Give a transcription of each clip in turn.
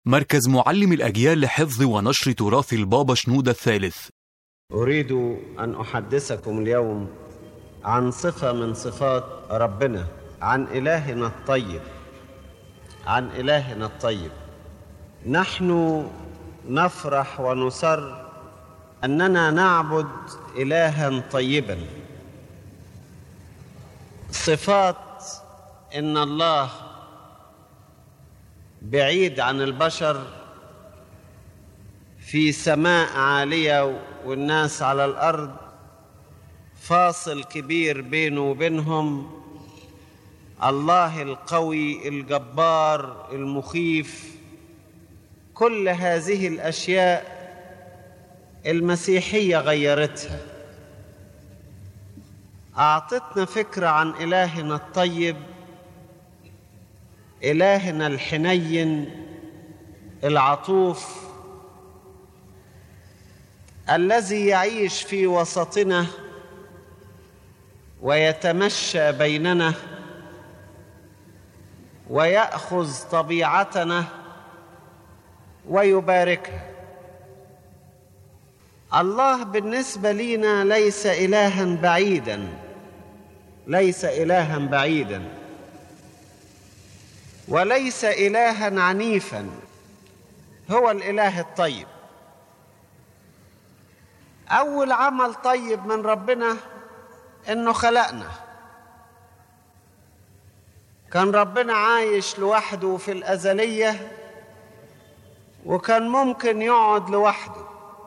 مركز معلم الأجيال لحفظ ونشر تراث البابا شنودة الثالث أريد أن أحدثكم اليوم عن صفة من صفات ربنا عن إلهنا الطيب عن إلهنا الطيب نحن نفرح ونسر أننا نعبد إلها طيبا صفات إن الله بعيد عن البشر في سماء عالية والناس على الأرض فاصل كبير بينه وبينهم الله القوي الجبار المخيف كل هذه الأشياء المسيحية غيرتها أعطتنا فكرة عن إلهنا الطيب إلهنا الحنين العطوف الذي يعيش في وسطنا ويتمشى بيننا ويأخذ طبيعتنا ويباركها الله بالنسبة لنا ليس إلها بعيدا ليس إلها بعيدا وليس إلها عنيفا هو الإله الطيب أول عمل طيب من ربنا إنه خلقنا كان ربنا عايش لوحده في الأزلية وكان ممكن يقعد لوحده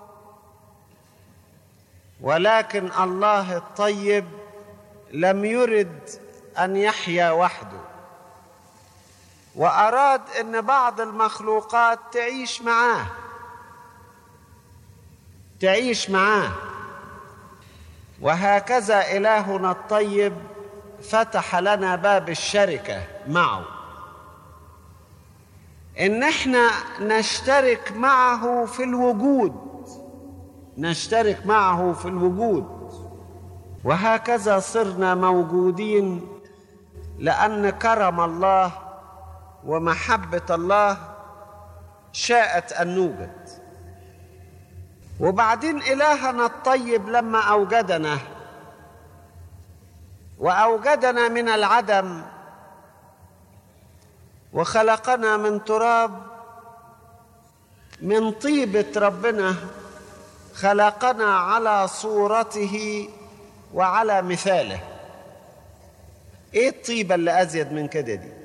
ولكن الله الطيب لم يرد أن يحيا وحده وأراد أن بعض المخلوقات تعيش معاه تعيش معاه وهكذا إلهنا الطيب فتح لنا باب الشركة معه إن احنا نشترك معه في الوجود نشترك معه في الوجود وهكذا صرنا موجودين لأن كرم الله ومحبة الله شاءت أن نوجد وبعدين إلهنا الطيب لما أوجدنا وأوجدنا من العدم وخلقنا من تراب من طيبة ربنا خلقنا على صورته وعلى مثاله ايه الطيبة اللي ازيد من كده دي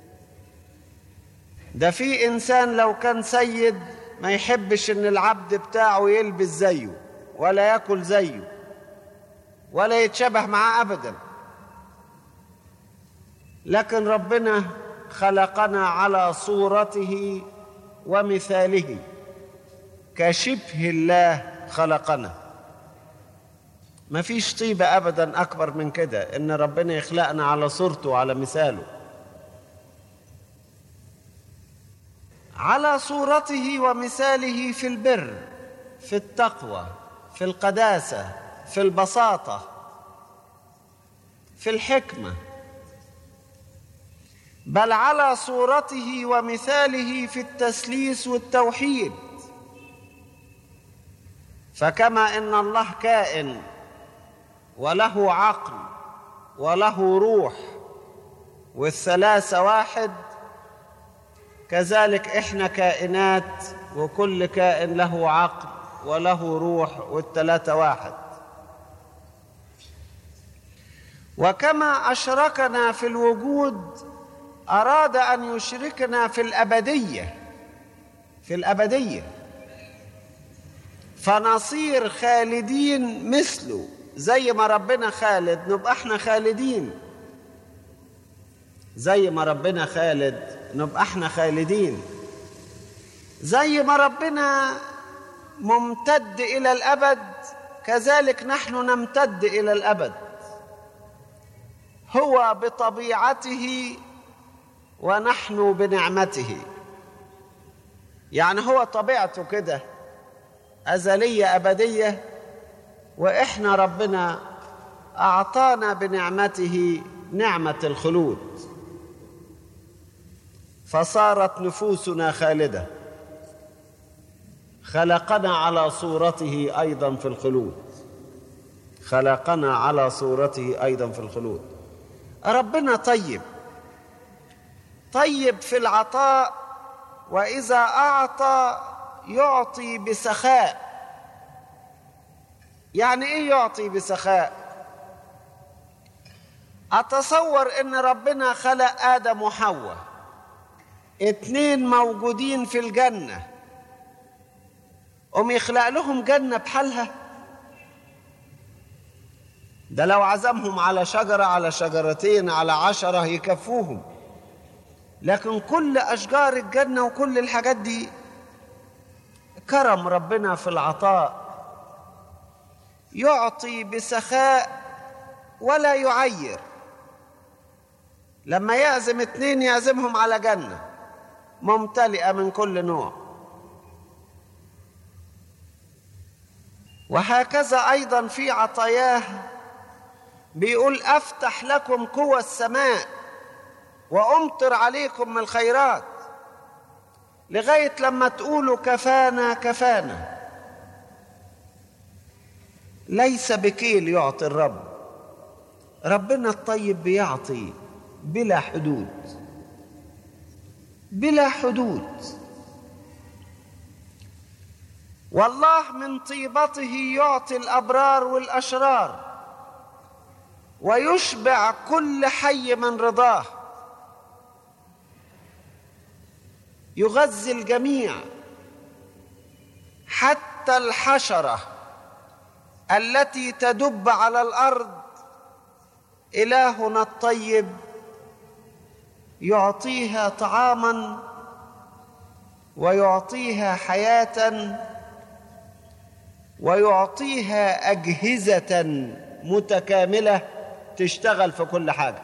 ده في انسان لو كان سيد ما يحبش ان العبد بتاعه يلبس زيه ولا ياكل زيه ولا يتشبه معاه ابدا لكن ربنا خلقنا على صورته ومثاله كشبه الله خلقنا ما فيش طيبة أبدا أكبر من كده إن ربنا يخلقنا على صورته وعلى مثاله على صورته ومثاله في البر في التقوى في القداسة في البساطة في الحكمة بل على صورته ومثاله في التسليس والتوحيد فكما ان الله كائن وله عقل وله روح والثلاثه واحد كذلك احنا كائنات وكل كائن له عقل وله روح والثلاثه واحد وكما اشركنا في الوجود اراد ان يشركنا في الابديه في الابديه فنصير خالدين مثله زي ما ربنا خالد نبقى احنا خالدين زي ما ربنا خالد نبقى احنا خالدين زي ما ربنا ممتد الى الابد كذلك نحن نمتد الى الابد هو بطبيعته ونحن بنعمته يعني هو طبيعته كده أزلية أبدية وإحنا ربنا أعطانا بنعمته نعمة الخلود فصارت نفوسنا خالدة خلقنا على صورته ايضا في الخلود خلقنا على صورته ايضا في الخلود ربنا طيب طيب في العطاء واذا اعطى يعطي بسخاء يعني ايه يعطي بسخاء اتصور ان ربنا خلق ادم وحواء اتنين موجودين في الجنه قوم يخلق لهم جنه بحالها ده لو عزمهم على شجره على شجرتين على عشره يكفوهم لكن كل اشجار الجنه وكل الحاجات دي كرم ربنا في العطاء يعطي بسخاء ولا يعير لما يعزم اتنين يعزمهم على جنة ممتلئة من كل نوع وهكذا أيضا في عطاياه بيقول أفتح لكم قوى السماء وأمطر عليكم من الخيرات لغاية لما تقولوا كفانا كفانا ليس بكيل يعطي الرب ربنا الطيب بيعطي بلا حدود بلا حدود والله من طيبته يعطي الابرار والاشرار ويشبع كل حي من رضاه يغذي الجميع حتى الحشره التي تدب على الارض الهنا الطيب يعطيها طعاما ويعطيها حياه ويعطيها اجهزه متكامله تشتغل في كل حاجه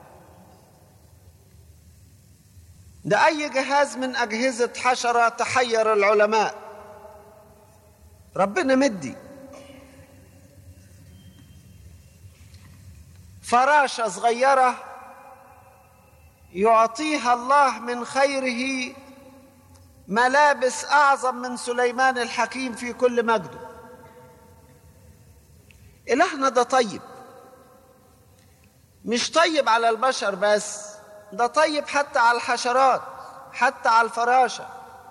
ده اي جهاز من اجهزه حشره تحير العلماء ربنا مدي فراشه صغيره يعطيها الله من خيره ملابس اعظم من سليمان الحكيم في كل مجده الهنا ده طيب مش طيب على البشر بس ده طيب حتى على الحشرات حتى على الفراشه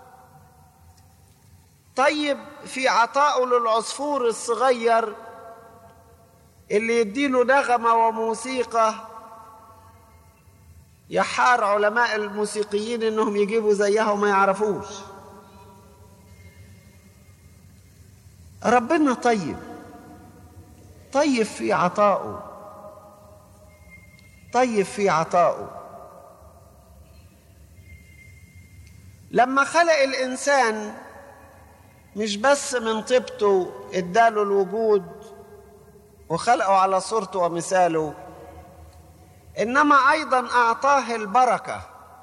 طيب في عطائه للعصفور الصغير اللي يديله نغمه وموسيقى يحار علماء الموسيقيين انهم يجيبوا زيها وما يعرفوش ربنا طيب طيب في عطائه طيب في عطائه لما خلق الانسان مش بس من طيبته اداله الوجود وخلقه على صورته ومثاله انما ايضا اعطاه البركه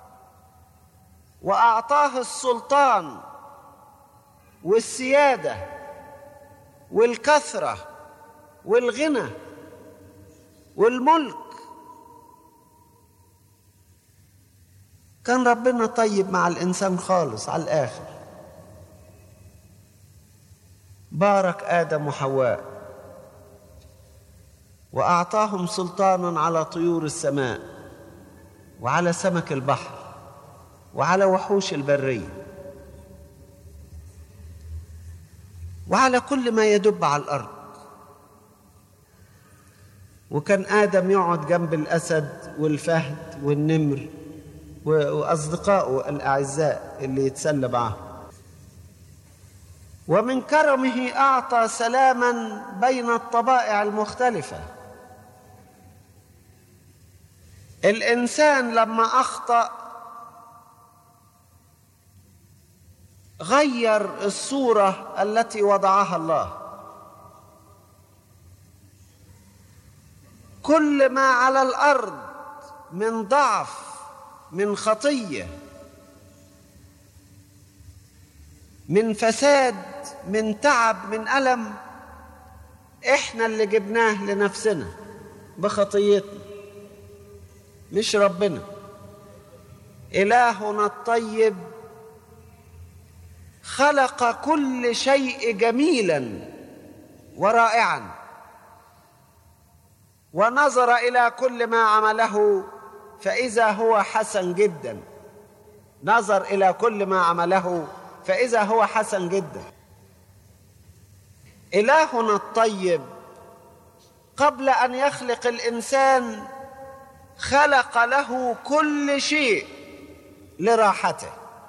واعطاه السلطان والسياده والكثره والغنى والملك كان ربنا طيب مع الانسان خالص على الاخر بارك ادم وحواء واعطاهم سلطانا على طيور السماء وعلى سمك البحر وعلى وحوش البريه وعلى كل ما يدب على الارض وكان ادم يقعد جنب الاسد والفهد والنمر واصدقائه الاعزاء اللي يتسلى معاهم ومن كرمه اعطى سلاما بين الطبائع المختلفه الانسان لما اخطا غير الصوره التي وضعها الله كل ما على الارض من ضعف من خطيه من فساد من تعب من الم احنا اللي جبناه لنفسنا بخطيتنا مش ربنا الهنا الطيب خلق كل شيء جميلا ورائعا ونظر الى كل ما عمله فاذا هو حسن جدا نظر الى كل ما عمله فاذا هو حسن جدا الهنا الطيب قبل ان يخلق الانسان خلق له كل شيء لراحته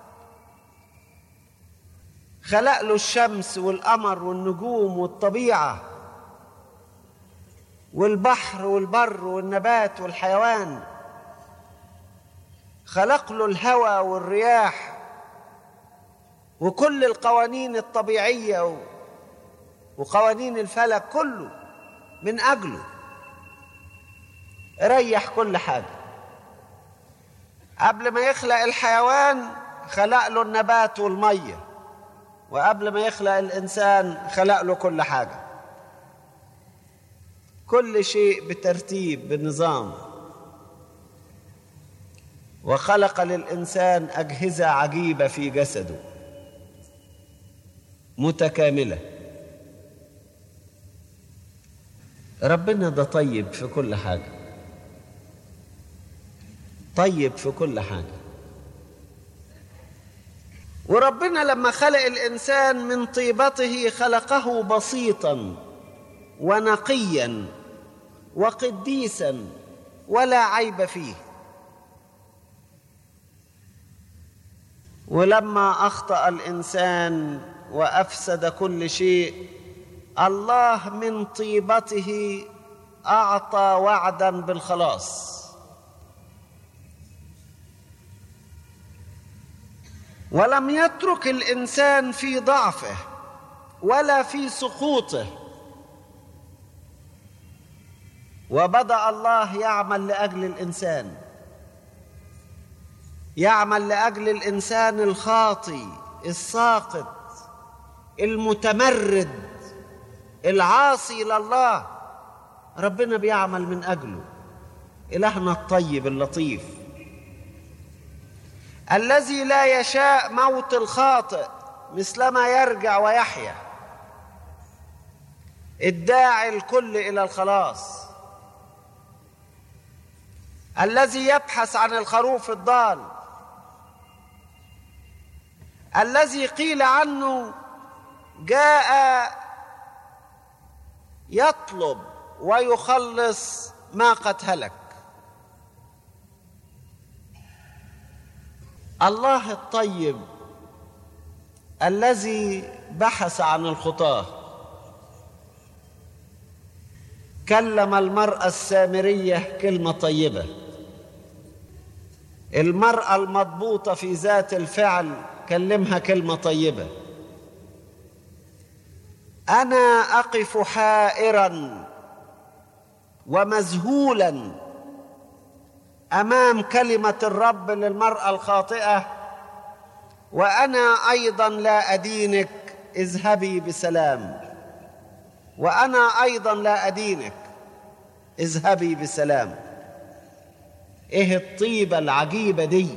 خلق له الشمس والقمر والنجوم والطبيعه والبحر والبر والنبات والحيوان خلق له الهواء والرياح وكل القوانين الطبيعيه وقوانين الفلك كله من اجله ريح كل حاجه قبل ما يخلق الحيوان خلق له النبات والميه وقبل ما يخلق الانسان خلق له كل حاجه كل شيء بترتيب بنظام وخلق للانسان اجهزه عجيبه في جسده متكامله ربنا ده طيب في كل حاجه طيب في كل حاجه وربنا لما خلق الانسان من طيبته خلقه بسيطا ونقيا وقديسا ولا عيب فيه ولما اخطا الانسان وافسد كل شيء الله من طيبته اعطى وعدا بالخلاص ولم يترك الانسان في ضعفه ولا في سقوطه وبدا الله يعمل لاجل الانسان يعمل لاجل الانسان الخاطي الساقط المتمرد العاصي لله ربنا بيعمل من اجله الهنا الطيب اللطيف الذي لا يشاء موت الخاطئ مثلما يرجع ويحيا الداعي الكل الى الخلاص الذي يبحث عن الخروف الضال الذي قيل عنه جاء يطلب ويخلص ما قد هلك الله الطيب الذي بحث عن الخطاه كلم المراه السامريه كلمه طيبه المراه المضبوطه في ذات الفعل كلمها كلمه طيبه انا اقف حائرا ومذهولا امام كلمه الرب للمراه الخاطئه وانا ايضا لا ادينك اذهبي بسلام وانا ايضا لا ادينك اذهبي بسلام ايه الطيبه العجيبه دي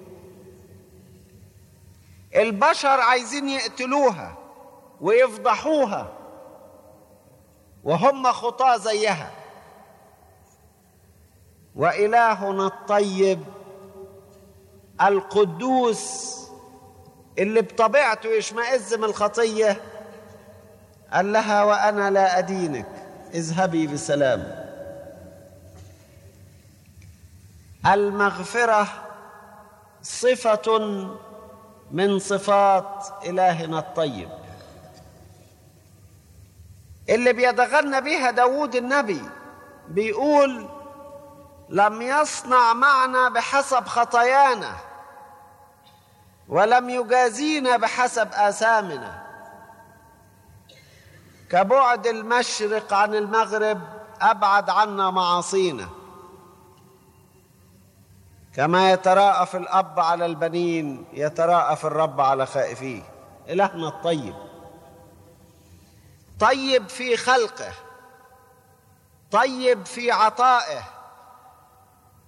البشر عايزين يقتلوها ويفضحوها وهم خطاه زيها والهنا الطيب القدوس اللي بطبيعته يشمئز من الخطيه قال لها وانا لا ادينك اذهبي بسلام المغفره صفه من صفات الهنا الطيب اللي بيتغنى بها داود النبي بيقول لم يصنع معنا بحسب خطايانا ولم يجازينا بحسب آثامنا كبعد المشرق عن المغرب أبعد عنا معاصينا كما يتراءف الأب على البنين يتراءف الرب على خائفيه إلهنا الطيب طيب في خلقه طيب في عطائه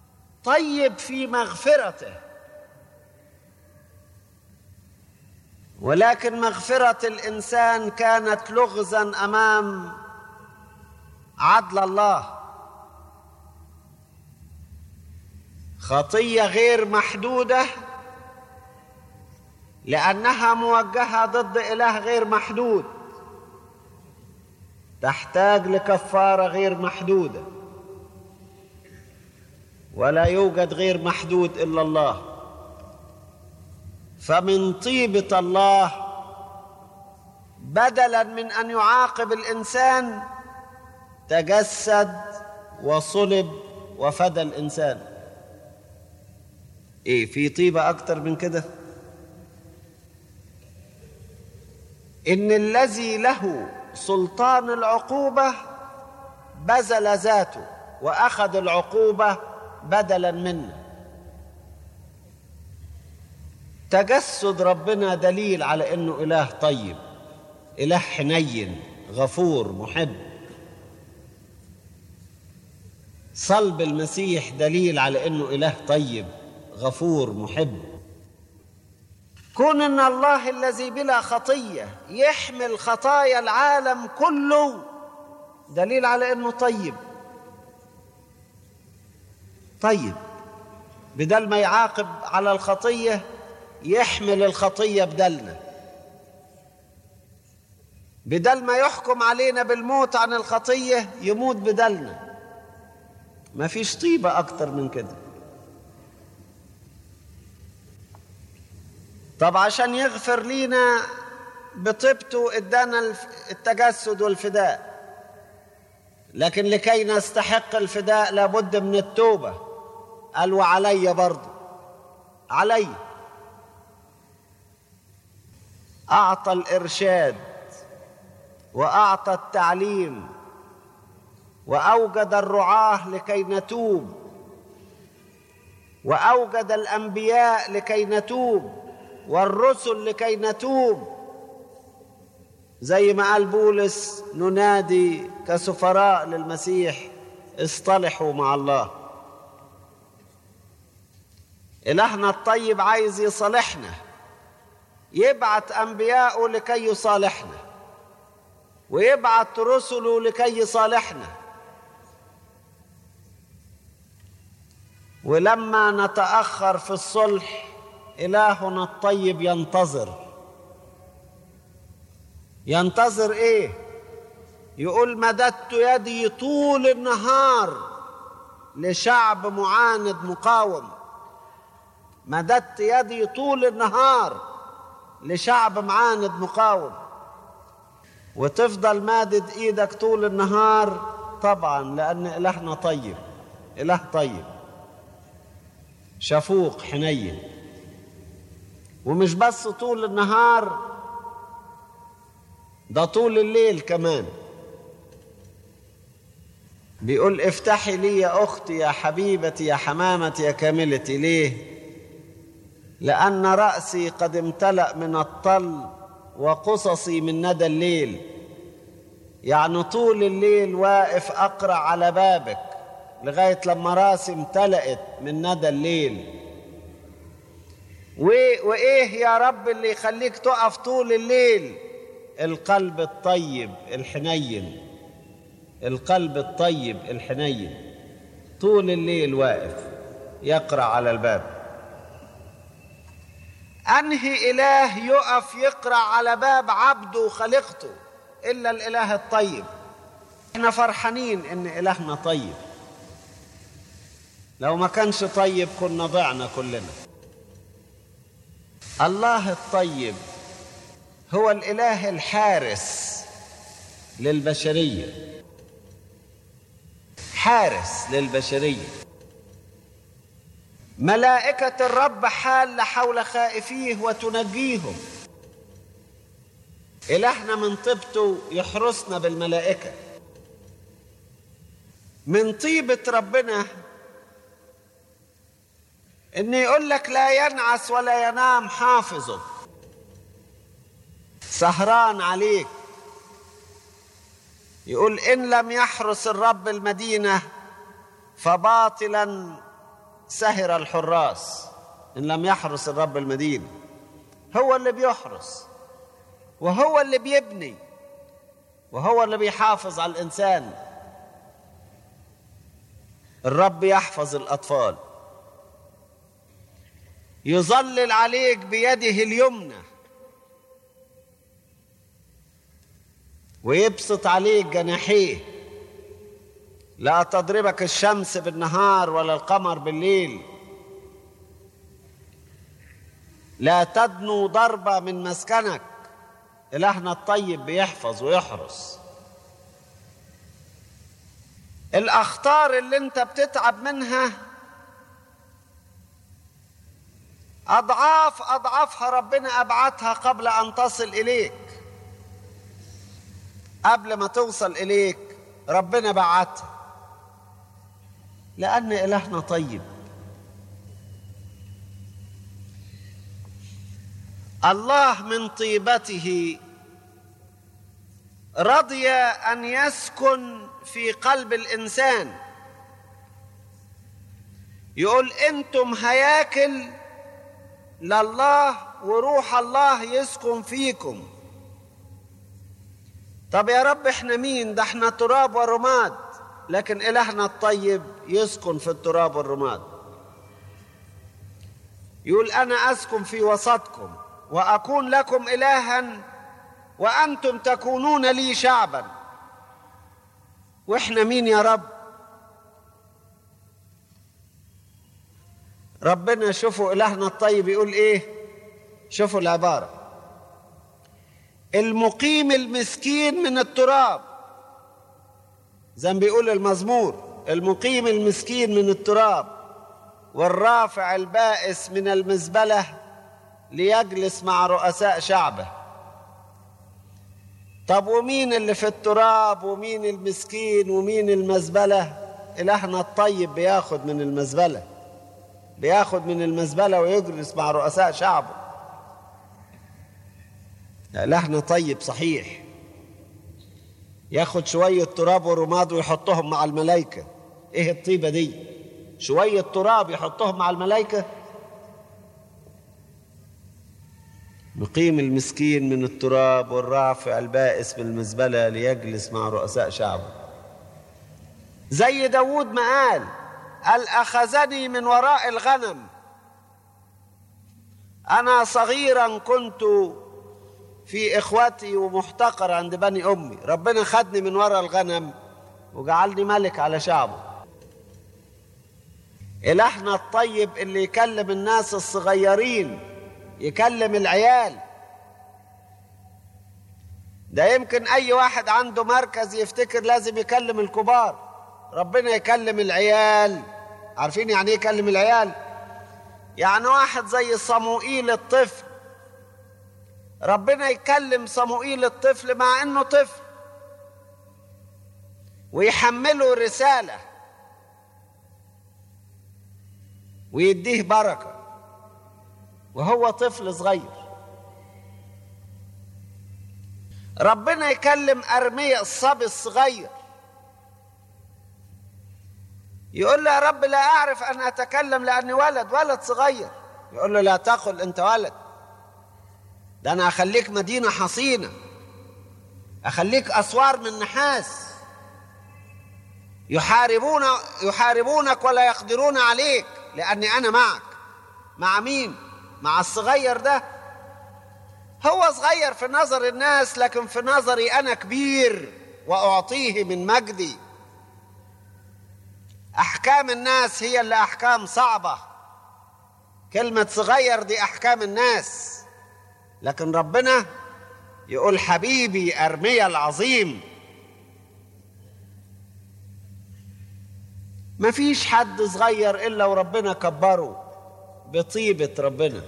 طيب في مغفرته ولكن مغفرة الإنسان كانت لغزا أمام عدل الله خطية غير محدودة لأنها موجهة ضد إله غير محدود تحتاج لكفارة غير محدودة ولا يوجد غير محدود إلا الله فمن طيبة الله بدلا من أن يعاقب الإنسان تجسد وصلب وفدى الإنسان إيه في طيبة أكتر من كده إن الذي له سلطان العقوبة بذل ذاته وأخذ العقوبة بدلا منه تجسد ربنا دليل على انه اله طيب اله حنين غفور محب صلب المسيح دليل على انه اله طيب غفور محب كون ان الله الذي بلا خطيه يحمل خطايا العالم كله دليل على انه طيب طيب بدل ما يعاقب على الخطيه يحمل الخطيه بدلنا بدل ما يحكم علينا بالموت عن الخطيه يموت بدلنا ما فيش طيبه اكتر من كده طب عشان يغفر لينا بطيبته ادانا التجسد والفداء لكن لكي نستحق الفداء لابد من التوبه قال وعلي برضه علي اعطى الارشاد واعطى التعليم واوجد الرعاه لكي نتوب واوجد الانبياء لكي نتوب والرسل لكي نتوب زي ما قال بولس ننادي كسفراء للمسيح اصطلحوا مع الله إلهنا الطيب عايز يصالحنا يبعت أنبياءه لكي يصالحنا ويبعت رسله لكي يصالحنا ولما نتأخر في الصلح إلهنا الطيب ينتظر ينتظر إيه؟ يقول مددت يدي طول النهار لشعب معاند مقاوم مددت يدي طول النهار لشعب معاند مقاوم وتفضل مادد ايدك طول النهار طبعا لان الهنا طيب اله طيب شفوق حنين ومش بس طول النهار ده طول الليل كمان بيقول افتحي لي يا اختي يا حبيبتي يا حمامتي يا كاملتي ليه لان راسي قد امتلا من الطل وقصصي من ندى الليل يعني طول الليل واقف اقرا على بابك لغايه لما راسي امتلأت من ندى الليل وايه يا رب اللي يخليك تقف طول الليل القلب الطيب الحنين القلب الطيب الحنين طول الليل واقف يقرا على الباب انهي اله يقف يقرا على باب عبده وخليقته الا الاله الطيب احنا فرحانين ان الهنا طيب لو ما كانش طيب كنا ضعنا كلنا الله الطيب هو الاله الحارس للبشريه حارس للبشريه ملائكه الرب حال حول خائفيه وتنجيهم الهنا من طيبته يحرسنا بالملائكه من طيبه ربنا ان يقول لك لا ينعس ولا ينام حافظك سهران عليك يقول ان لم يحرس الرب المدينه فباطلا سهر الحراس ان لم يحرس الرب المدينه هو اللي بيحرس وهو اللي بيبني وهو اللي بيحافظ على الانسان الرب يحفظ الاطفال يظلل عليك بيده اليمنى ويبسط عليك جناحيه لا تضربك الشمس بالنهار ولا القمر بالليل لا تدنو ضربة من مسكنك إلهنا الطيب بيحفظ ويحرس الأخطار اللي أنت بتتعب منها أضعاف أضعافها ربنا أبعتها قبل أن تصل إليك قبل ما توصل إليك ربنا بعتها لأن إلهنا طيب الله من طيبته رضي أن يسكن في قلب الإنسان يقول أنتم هياكل لله وروح الله يسكن فيكم طب يا رب احنا مين ده احنا تراب ورماد لكن إلهنا الطيب يسكن في التراب والرماد يقول أنا أسكن في وسطكم وأكون لكم إلها وأنتم تكونون لي شعبا وإحنا مين يا رب ربنا شوفوا إلهنا الطيب يقول إيه شوفوا العبارة المقيم المسكين من التراب زي ما بيقول المزمور المقيم المسكين من التراب والرافع البائس من المزبله ليجلس مع رؤساء شعبه طب ومين اللي في التراب ومين المسكين ومين المزبله الهنا الطيب بياخد من المزبله بياخد من المزبله ويجلس مع رؤساء شعبه الهنا طيب صحيح ياخد شوية تراب ورماد ويحطهم مع الملائكة ايه الطيبة دي شوية تراب يحطهم مع الملائكة مقيم المسكين من التراب والرافع البائس من المزبلة ليجلس مع رؤساء شعبه زي داود ما قال قال أخذني من وراء الغنم أنا صغيرا كنت في إخوتي ومحتقر عند بني أمي ربنا خدني من وراء الغنم وجعلني ملك على شعبه إلهنا الطيب اللي يكلم الناس الصغيرين يكلم العيال ده يمكن أي واحد عنده مركز يفتكر لازم يكلم الكبار ربنا يكلم العيال عارفين يعني ايه يكلم العيال يعني واحد زي صموئيل الطفل ربنا يكلم صموئيل الطفل مع انه طفل ويحمله رساله ويديه بركه وهو طفل صغير ربنا يكلم ارميا الصبي الصغير يقول له يا رب لا اعرف ان اتكلم لاني ولد ولد صغير يقول له لا تقل انت ولد ده انا اخليك مدينه حصينه اخليك اسوار من نحاس يحاربون يحاربونك ولا يقدرون عليك لاني انا معك مع مين مع الصغير ده هو صغير في نظر الناس لكن في نظري انا كبير واعطيه من مجدي احكام الناس هي اللي احكام صعبه كلمه صغير دي احكام الناس لكن ربنا يقول حبيبي ارميا العظيم مفيش حد صغير الا وربنا كبره بطيبه ربنا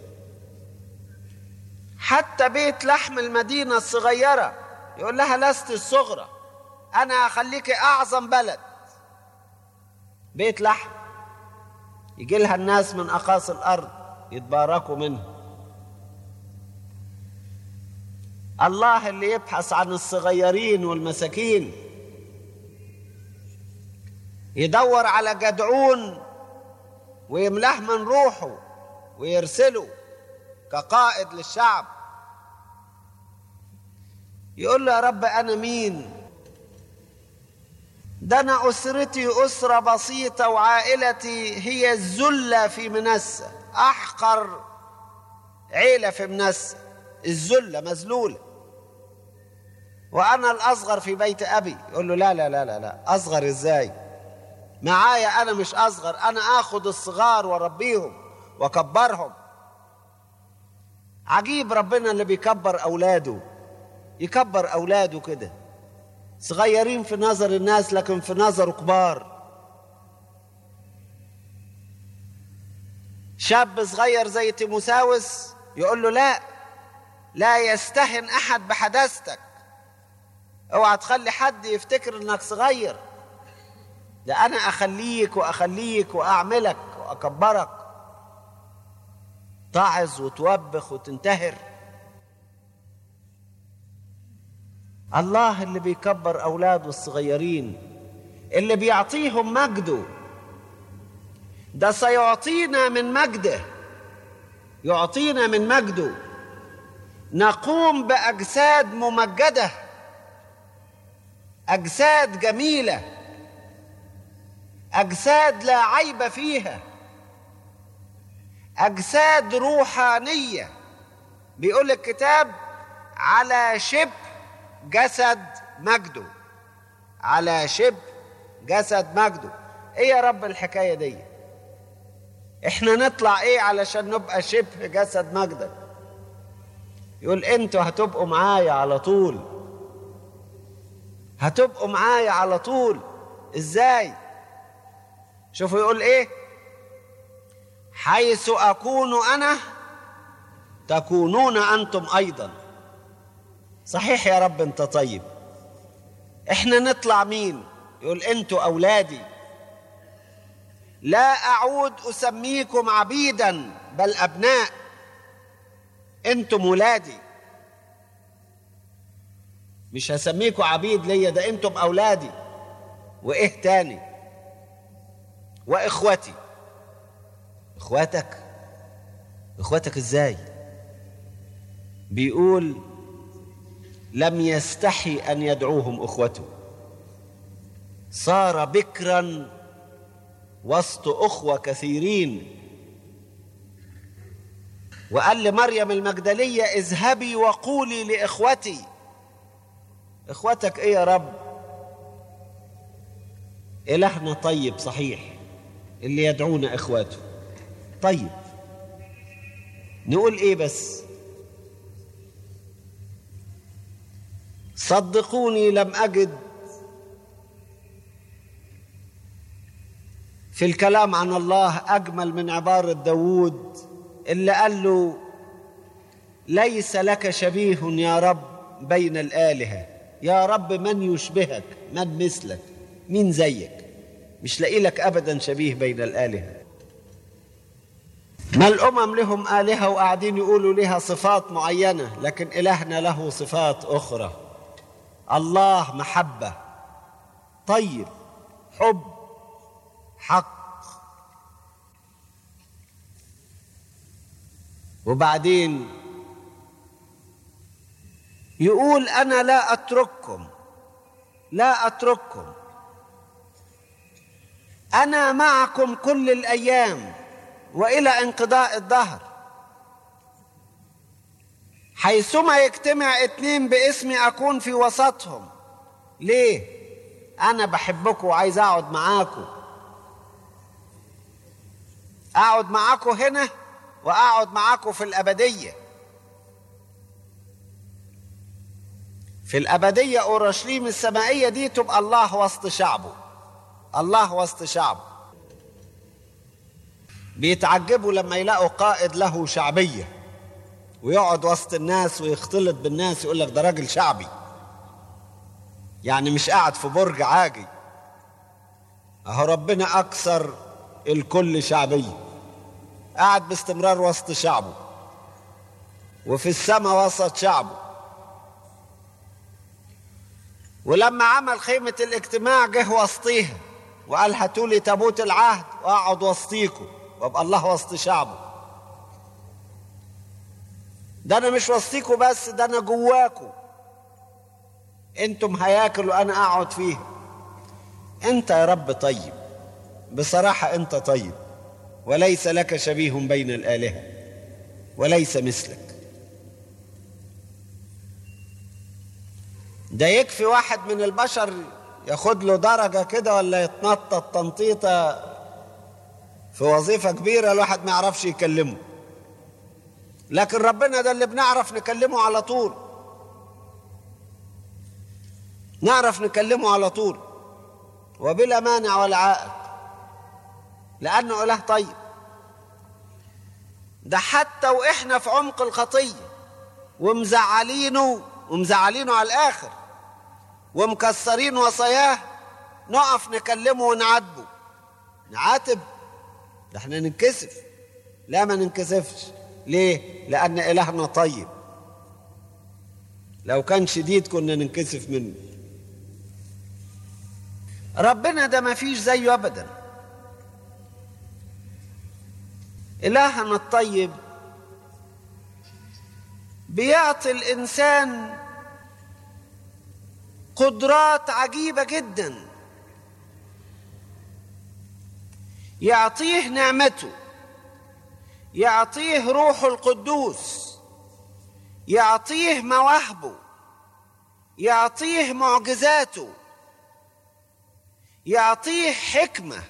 حتى بيت لحم المدينه الصغيره يقول لها لست الصغرى انا اخليك اعظم بلد بيت لحم يجي لها الناس من اقاصي الارض يتباركوا منه الله اللي يبحث عن الصغيرين والمساكين يدور على جدعون ويملاه من روحه ويرسله كقائد للشعب يقول له يا رب انا مين ده انا اسرتي اسره بسيطه وعائلتي هي الذله في منسى احقر عيله في منسى الذله مذلوله وانا الاصغر في بيت ابي يقول له لا لا لا لا لا اصغر ازاي معايا انا مش اصغر انا اخد الصغار واربيهم واكبرهم عجيب ربنا اللي بيكبر اولاده يكبر اولاده كده صغيرين في نظر الناس لكن في نظره كبار شاب صغير زي تيموساوس يقول له لا لا يستهن احد بحداثتك اوعى تخلي حد يفتكر انك صغير ده انا اخليك واخليك واعملك واكبرك تعظ وتوبخ وتنتهر الله اللي بيكبر اولاده الصغيرين اللي بيعطيهم مجده ده سيعطينا من مجده يعطينا من مجده نقوم باجساد ممجده اجساد جميله اجساد لا عيب فيها اجساد روحانيه بيقول الكتاب على شبه جسد مجده على شبه جسد مجده ايه يا رب الحكايه دي احنا نطلع ايه علشان نبقى شبه جسد مجدك يقول انتوا هتبقوا معايا على طول هتبقوا معايا على طول ازاي شوفوا يقول ايه حيث اكون انا تكونون انتم ايضا صحيح يا رب انت طيب احنا نطلع مين يقول انتوا اولادي لا اعود اسميكم عبيدا بل ابناء انتم ولادي مش هسميكم عبيد ليا ده انتم اولادي وايه تاني واخوتي اخواتك اخواتك ازاي بيقول لم يستحي ان يدعوهم اخوته صار بكرا وسط اخوه كثيرين وقال لمريم المجدليه اذهبي وقولي لاخوتي اخوتك ايه يا رب الهنا طيب صحيح اللي يدعونا اخواته طيب نقول ايه بس صدقوني لم اجد في الكلام عن الله اجمل من عباره داوود اللي قال له ليس لك شبيه يا رب بين الالهه يا رب من يشبهك من مثلك مين زيك مش لاقي لك ابدا شبيه بين الالهه ما الامم لهم الهه وقاعدين يقولوا لها صفات معينه لكن الهنا له صفات اخرى الله محبه طيب حب حق وبعدين يقول انا لا اترككم لا اترككم انا معكم كل الايام والى انقضاء الدهر حيثما يجتمع اتنين باسمي اكون في وسطهم ليه انا بحبكم وعايز اقعد معاكم اقعد معاكم هنا واقعد معاكم في الابديه في الابديه اورشليم السمائيه دي تبقى الله وسط شعبه الله وسط شعبه بيتعجبوا لما يلاقوا قائد له شعبيه ويقعد وسط الناس ويختلط بالناس يقول لك ده راجل شعبي يعني مش قاعد في برج عاجي اهو ربنا اكثر الكل شعبيه قاعد باستمرار وسط شعبه وفي السماء وسط شعبه ولما عمل خيمة الاجتماع جه وسطيها وقال هاتوا لي تابوت العهد واقعد وسطيكم وابقى الله وسط شعبه ده انا مش وسطيكم بس ده انا جواكم انتم هياكل وانا اقعد فيها انت يا رب طيب بصراحة انت طيب وليس لك شبيه بين الآلهة وليس مثلك ده يكفي واحد من البشر ياخد له درجة كده ولا يتنطط تنطيطة في وظيفة كبيرة الواحد ما يعرفش يكلمه لكن ربنا ده اللي بنعرف نكلمه على طول نعرف نكلمه على طول وبلا مانع ولا عائق لأنه إله طيب ده حتى وإحنا في عمق الخطية ومزعلينه ومزعلينه على الآخر ومكسرين وصاياه نقف نكلمه ونعاتبه نعاتب ده احنا ننكسف لا ما ننكسفش ليه لأن إلهنا طيب لو كان شديد كنا ننكسف منه ربنا ده ما فيش زيه أبدا إلهنا الطيب بيعطي الإنسان قدرات عجيبة جدا يعطيه نعمته يعطيه روحه القدوس يعطيه مواهبه يعطيه معجزاته يعطيه حكمه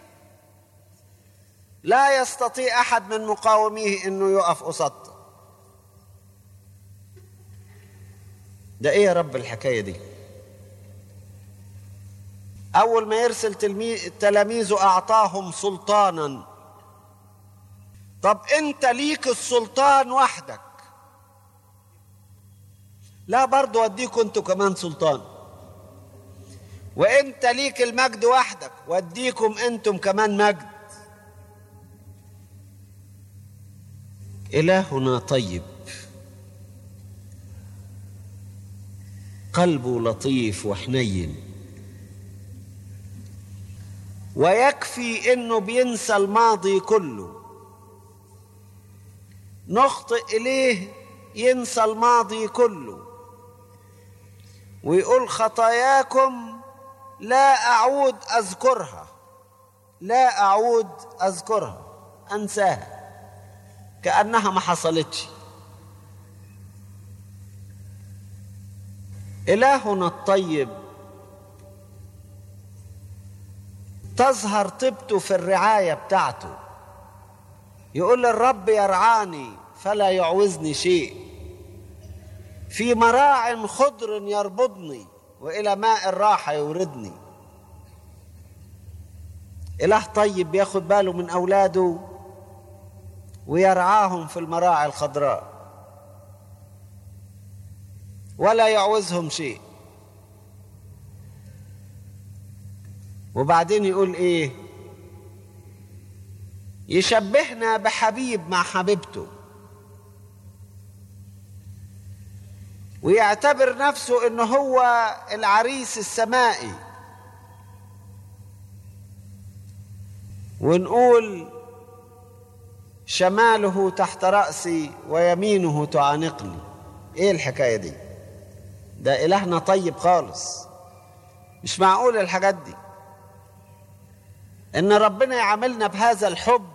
لا يستطيع احد من مقاوميه انه يقف قصادته ده ايه يا رب الحكايه دي اول ما يرسل تلاميذه اعطاهم سلطانا طب انت ليك السلطان وحدك لا برضو اديكم انتوا كمان سلطان وانت ليك المجد وحدك واديكم انتم كمان مجد الهنا طيب قلبه لطيف وحنين ويكفي انه بينسى الماضي كله نخطئ اليه ينسى الماضي كله ويقول خطاياكم لا اعود اذكرها لا اعود اذكرها انساها كانها ما حصلتش الهنا الطيب تظهر طيبته في الرعايه بتاعته يقول الرب يرعاني فلا يعوزني شيء في مراع خضر يربضني والى ماء الراحه يوردني اله طيب بياخد باله من اولاده ويرعاهم في المراعي الخضراء ولا يعوزهم شيء وبعدين يقول ايه يشبهنا بحبيب مع حبيبته ويعتبر نفسه انه هو العريس السمائي ونقول شماله تحت رأسي ويمينه تعانقني ايه الحكاية دي ده إلهنا طيب خالص مش معقول الحاجات دي ان ربنا يعاملنا بهذا الحب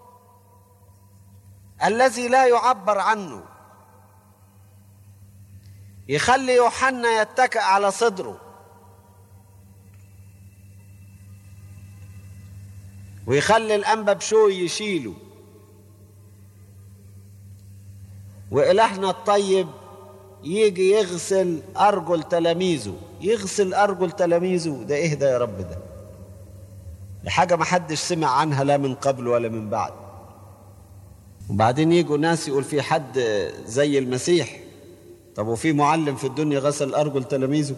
الذي لا يعبر عنه يخلي يوحنا يتكئ على صدره ويخلي الأنبا بشوي يشيله وإلهنا الطيب يجي يغسل أرجل تلاميذه يغسل أرجل تلاميذه ده إيه ده يا رب ده دي حاجة ما حدش سمع عنها لا من قبل ولا من بعد وبعدين يجوا ناس يقول في حد زي المسيح طب وفي معلم في الدنيا غسل أرجل تلاميذه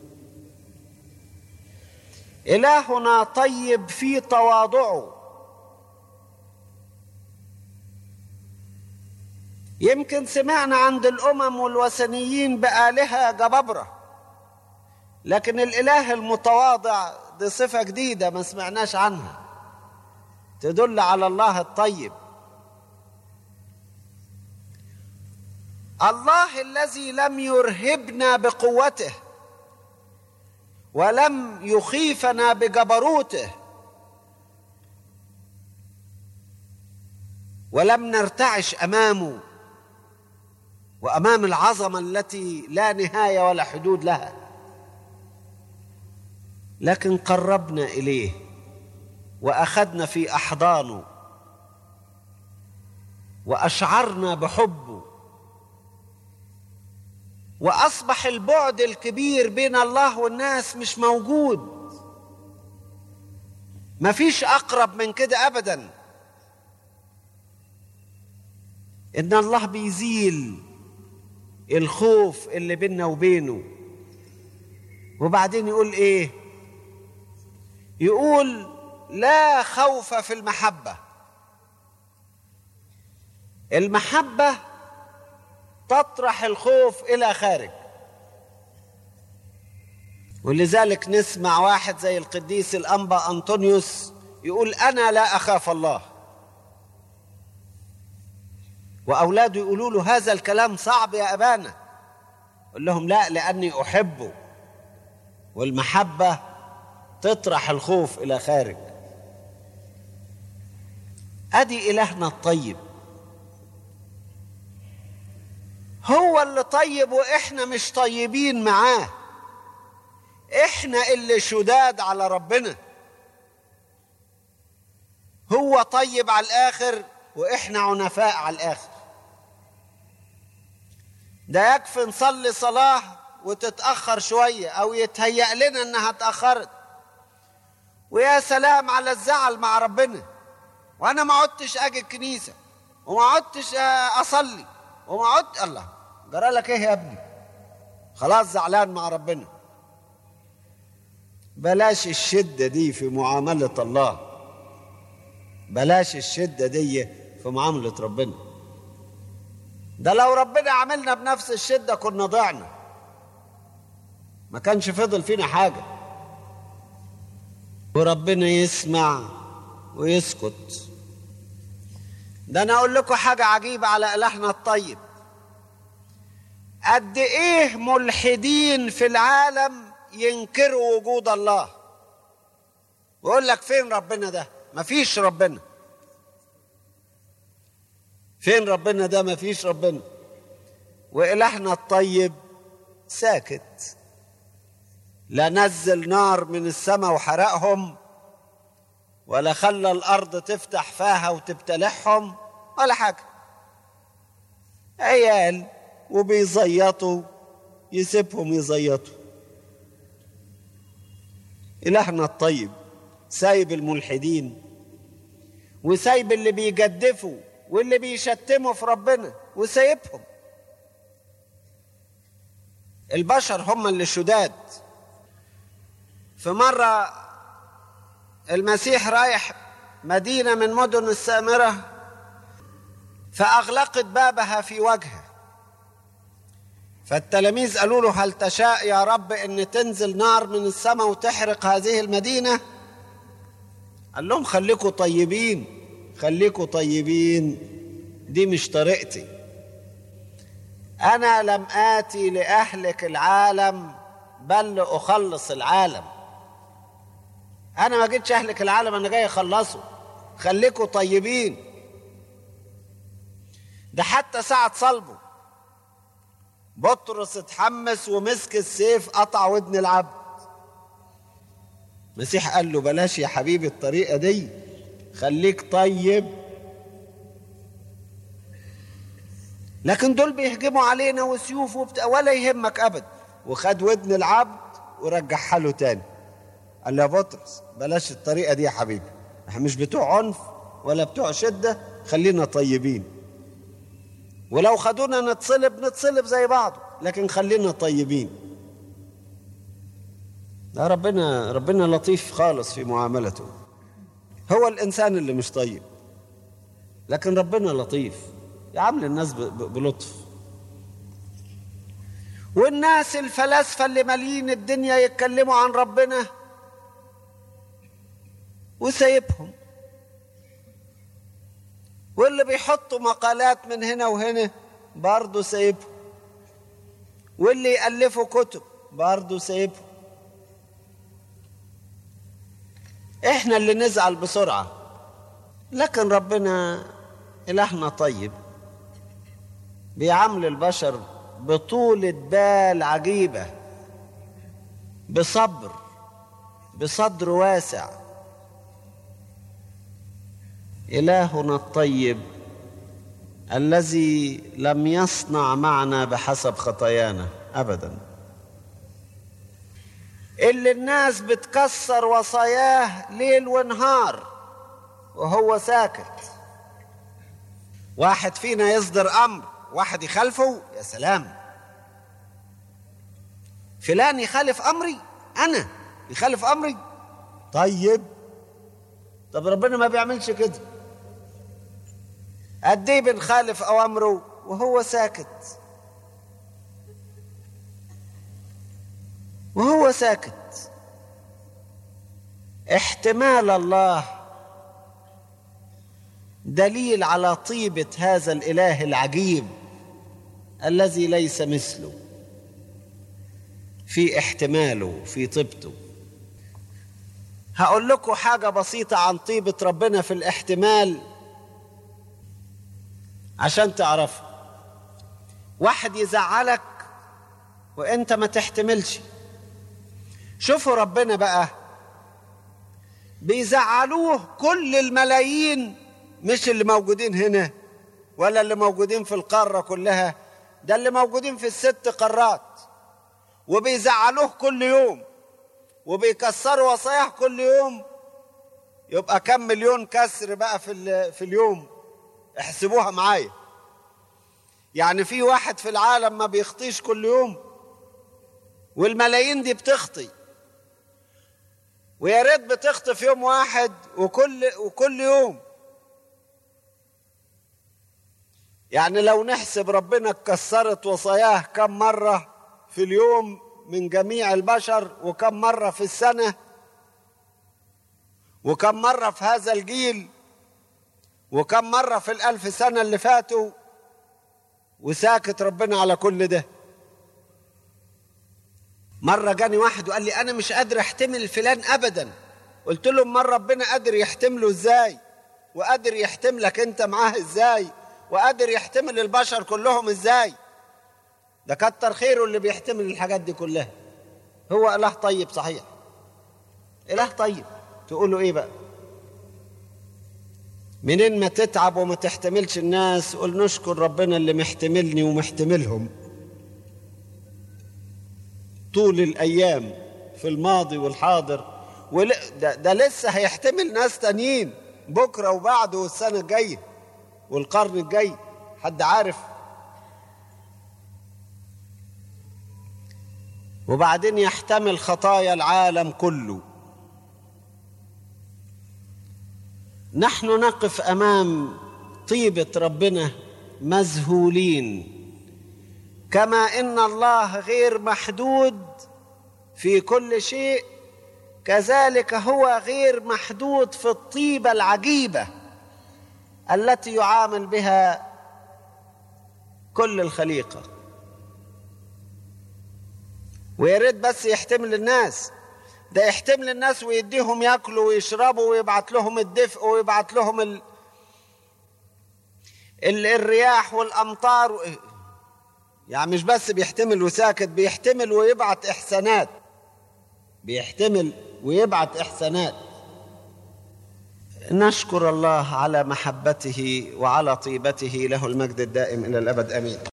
إلهنا طيب في تواضعه يمكن سمعنا عند الأمم والوثنيين بآلهة جبابرة لكن الإله المتواضع دي صفة جديدة ما سمعناش عنها تدل على الله الطيب الله الذي لم يرهبنا بقوته ولم يخيفنا بجبروته ولم نرتعش امامه وامام العظمه التي لا نهايه ولا حدود لها لكن قربنا اليه واخذنا في احضانه واشعرنا بحبه واصبح البعد الكبير بين الله والناس مش موجود مفيش اقرب من كده ابدا ان الله بيزيل الخوف اللي بيننا وبينه وبعدين يقول ايه يقول لا خوف في المحبه المحبه تطرح الخوف الى خارج ولذلك نسمع واحد زي القديس الانبا انطونيوس يقول انا لا اخاف الله واولاده يقولوا له هذا الكلام صعب يا ابانا يقول لهم لا لاني احبه والمحبه تطرح الخوف الى خارج ادي الهنا الطيب هو اللي طيب واحنا مش طيبين معاه احنا اللي شداد على ربنا هو طيب على الاخر واحنا عنفاء على الاخر ده يكفي نصلي صلاه وتتاخر شويه او يتهيأ لنا انها اتاخرت ويا سلام على الزعل مع ربنا وانا ما عدتش اجي الكنيسه وما عدتش اصلي وما عدت الله جرى لك ايه يا ابني خلاص زعلان مع ربنا بلاش الشده دي في معامله الله بلاش الشده دي في معامله ربنا ده لو ربنا عملنا بنفس الشده كنا ضعنا ما كانش فضل فينا حاجه وربنا يسمع ويسكت ده انا اقول لكم حاجه عجيبه على الهنا الطيب قد ايه ملحدين في العالم ينكروا وجود الله ويقول لك فين ربنا ده مفيش ربنا فين ربنا ده مفيش ربنا والهنا الطيب ساكت لا نزل نار من السماء وحرقهم ولا خلى الارض تفتح فاها وتبتلعهم ولا حاجه عيال وبيزيطوا يسيبهم يزيطوا إلهنا الطيب سايب الملحدين وسايب اللي بيجدفوا واللي بيشتموا في ربنا وسايبهم البشر هم اللي شداد في مرة المسيح رايح مدينة من مدن السامرة فأغلقت بابها في وجهه فالتلاميذ قالوا له هل تشاء يا رب ان تنزل نار من السماء وتحرق هذه المدينه قال لهم خليكوا طيبين خليكوا طيبين دي مش طريقتي انا لم اتي لاهلك العالم بل لاخلص العالم انا ما جيتش اهلك العالم انا جاي اخلصه خليكوا طيبين ده حتى ساعه صلبه بطرس اتحمس ومسك السيف قطع ودن العبد المسيح قال له بلاش يا حبيبي الطريقه دي خليك طيب لكن دول بيهجموا علينا وسيوف وبتاع ولا يهمك ابدا وخد ودن العبد ورجعها له تاني قال له يا بطرس بلاش الطريقه دي يا حبيبي احنا مش بتوع عنف ولا بتوع شده خلينا طيبين ولو خدونا نتصلب نتصلب زي بعض لكن خلينا طيبين ده ربنا ربنا لطيف خالص في معاملته هو الانسان اللي مش طيب لكن ربنا لطيف يعامل الناس بلطف والناس الفلاسفه اللي مالين الدنيا يتكلموا عن ربنا وسايبهم واللي بيحطوا مقالات من هنا وهنا برضه سايبهم واللي يألفوا كتب برضه سايبهم احنا اللي نزعل بسرعة لكن ربنا إلهنا طيب بيعامل البشر بطولة بال عجيبة بصبر بصدر واسع إلهنا الطيب الذي لم يصنع معنا بحسب خطايانا أبدا اللي الناس بتكسر وصاياه ليل ونهار وهو ساكت واحد فينا يصدر أمر واحد يخالفه يا سلام فلان يخالف أمري أنا يخالف أمري طيب طب ربنا ما بيعملش كده قد ايه بنخالف اوامره وهو ساكت وهو ساكت احتمال الله دليل على طيبه هذا الاله العجيب الذي ليس مثله في احتماله في طيبته هقول لكم حاجه بسيطه عن طيبه ربنا في الاحتمال عشان تعرف واحد يزعلك وانت ما تحتملش شوفوا ربنا بقى بيزعلوه كل الملايين مش اللي موجودين هنا ولا اللي موجودين في القارة كلها ده اللي موجودين في الست قارات وبيزعلوه كل يوم وبيكسروا وصاياه كل يوم يبقى كم مليون كسر بقى في, في اليوم احسبوها معايا يعني في واحد في العالم ما بيخطيش كل يوم والملايين دي بتخطي ويا ريت بتخطي في يوم واحد وكل وكل يوم يعني لو نحسب ربنا كسرت وصاياه كم مرة في اليوم من جميع البشر وكم مرة في السنة وكم مرة في هذا الجيل وكم مرة في الألف سنة اللي فاتوا وساكت ربنا على كل ده مرة جاني واحد وقال لي أنا مش قادر أحتمل فلان أبدا قلت له مرة ربنا قادر يحتمله إزاي وقادر يحتملك أنت معاه إزاي وقادر يحتمل البشر كلهم إزاي ده كتر خيره اللي بيحتمل الحاجات دي كلها هو إله طيب صحيح إله طيب تقولوا إيه بقى منين ما تتعب وما تحتملش الناس قول نشكر ربنا اللي محتملني ومحتملهم طول الايام في الماضي والحاضر ول... ده, ده لسه هيحتمل ناس تانيين بكره وبعده والسنه الجايه والقرن الجاي حد عارف وبعدين يحتمل خطايا العالم كله نحن نقف امام طيبه ربنا مذهولين كما ان الله غير محدود في كل شيء كذلك هو غير محدود في الطيبه العجيبه التي يعامل بها كل الخليقه ويا ريت بس يحتمل الناس ده يحتمل الناس ويديهم ياكلوا ويشربوا ويبعت لهم الدفء ويبعت لهم ال... ال... الرياح والامطار يعني مش بس بيحتمل وساكت بيحتمل ويبعت احسانات بيحتمل ويبعت احسانات نشكر الله على محبته وعلى طيبته له المجد الدائم الى الابد امين